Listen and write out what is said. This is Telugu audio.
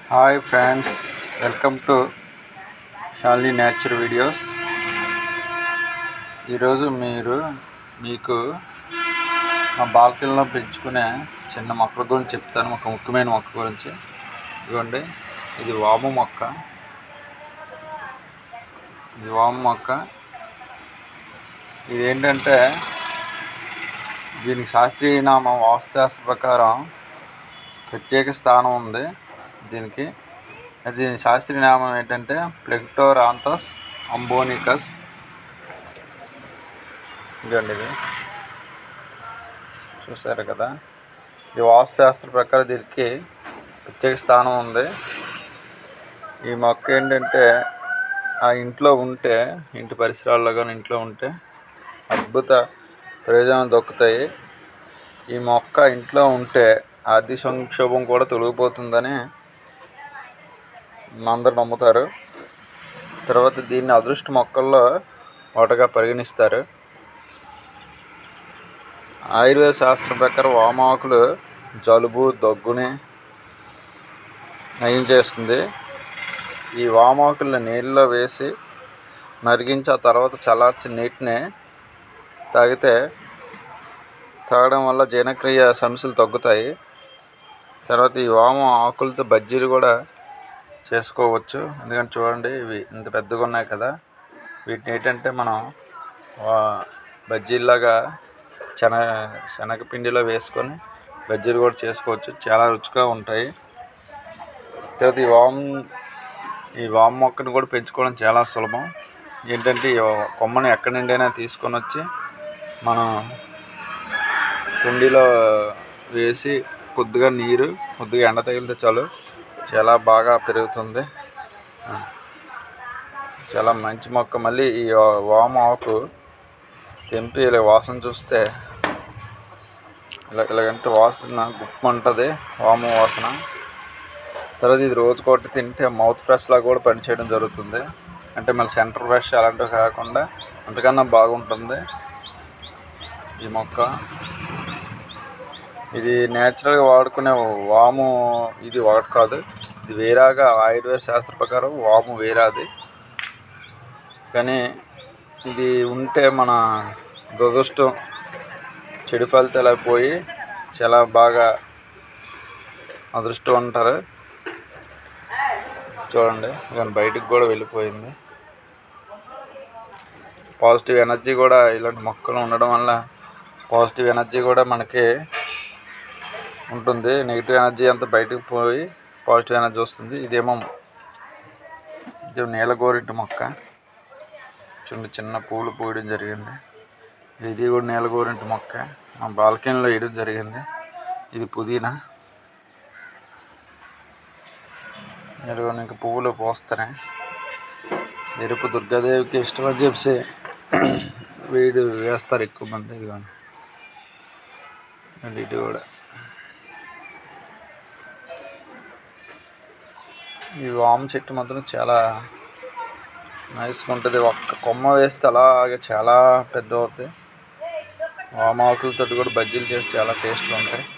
hi friends welcome to Shalini nature videos ఈరోజు మీరు మీకు మా బాల్కనీలో పెంచుకునే చిన్న మొక్కల గురించి చెప్తాను ఒక ముఖ్యమైన మొక్క గురించి ఇదిగోండి ఇది వాము మొక్క ఇది వాము మొక్క ఇది ఏంటంటే దీనికి శాస్త్రీయ నామం వాస్తుశాస్త్ర ప్రకారం ప్రత్యేక స్థానం ఉంది దీనికి అది దీని శాస్త్రీయ నామం ఏంటంటే ప్లెక్టోరాంతస్ అంబోనికస్ ఇదండి ఇది చూసారు కదా ఈ వాస్తుశాస్త్ర ప్రకారం దీనికి ప్రత్యేక స్థానం ఉంది ఈ మొక్క ఏంటంటే ఆ ఇంట్లో ఉంటే ఇంటి పరిసరాల్లో కానీ ఇంట్లో ఉంటే అద్భుత ప్రయోజనాలు దొక్కుతాయి ఈ మొక్క ఇంట్లో ఉంటే ఆర్థిక సంక్షోభం కూడా తొలగిపోతుందని అందరు నమ్ముతారు తర్వాత దీన్ని అదృష్ట మొక్కల్లో ఒకటిగా పరిగణిస్తారు ఆయుర్వేద శాస్త్రం ప్రకారం వామాకులు జలుబు దగ్గుని నయం చేస్తుంది ఈ వామాకుల్ని నీళ్ళలో వేసి మరిగించి ఆ తర్వాత చల్లార్చిన నీటిని తాగితే తాగడం వల్ల జీర్ణక్రియ సమస్యలు తగ్గుతాయి తర్వాత ఈ వాము ఆకులతో బజ్జీలు కూడా చేసుకోవచ్చు ఎందుకంటే చూడండి ఇవి ఇంత పెద్దగా ఉన్నాయి కదా వీటిని ఏంటంటే మనం వా- బజ్జీల్లాగా శన శనగపిండిలో వేసుకొని బజ్జీలు కూడా చేసుకోవచ్చు చాలా రుచిగా ఉంటాయి తర్వాత ఈ వామ్ ఈ వామ్ మొక్కను కూడా పెంచుకోవడం చాలా సులభం ఏంటంటే ఈ కొమ్మని ఎక్కడి నుండైనా తీసుకొని వచ్చి మనం కుండీలో వేసి కొద్దిగా నీరు కొద్దిగా ఎండ తగిలితే చాలు చాలా బాగా పెరుగుతుంది చాలా మంచి మొక్క మళ్ళీ ఈ వాము ఆకు తెంపి ఇలా వాసన చూస్తే ఇలా ఇలాగంటే వాసన గుప్పమంటుంది వాము వాసన తర్వాత ఇది రోజు కొట్టి తింటే మౌత్ ఫ్రెష్ లాగా కూడా పనిచేయడం జరుగుతుంది అంటే మళ్ళీ సెంటర్ ఫ్రెష్ అలాంటివి కాకుండా అంతకన్నా బాగుంటుంది ఈ మొక్క ఇది నేచురల్గా వాడుకునే వాము ఇది ఒకటి కాదు ఇది వేరాగా ఆయుర్వేద శాస్త్ర ప్రకారం వాము వేరాది కానీ ఇది ఉంటే మన దురదృష్టం చెడు ఫలితాలు పోయి చాలా బాగా అదృష్టం అంటారు చూడండి కానీ బయటికి కూడా వెళ్ళిపోయింది పాజిటివ్ ఎనర్జీ కూడా ఇలాంటి మొక్కలు ఉండడం వల్ల పాజిటివ్ ఎనర్జీ కూడా మనకి ఉంటుంది నెగిటివ్ ఎనర్జీ అంతా బయటకు పోయి పాజిటివ్ ఎనర్జీ వస్తుంది ఇదేమో ఇది నీలగోరింటి మొక్క చిన్న చిన్న పూలు పూయడం జరిగింది ఇది కూడా నీలగోరింటి మొక్క మా బాల్కనీలో వేయడం జరిగింది ఇది పుదీనా ఎరువు ఇంకా పువ్వులు పోస్తున్నాయి ఎరుపు దుర్గాదేవికి ఇష్టం అని చెప్పి వీడు వేస్తారు ఎక్కువ మంది ఇదిగోండి మళ్ళీ ఇటు కూడా ఈ వామ చెట్టు మాత్రం చాలా నైస్గా ఉంటుంది ఒక్క కొమ్మ వేస్తే అలాగే చాలా పెద్ద అవుతాయి వామ ఆకులతో కూడా బజ్జీలు చేసి చాలా టేస్ట్గా ఉంటాయి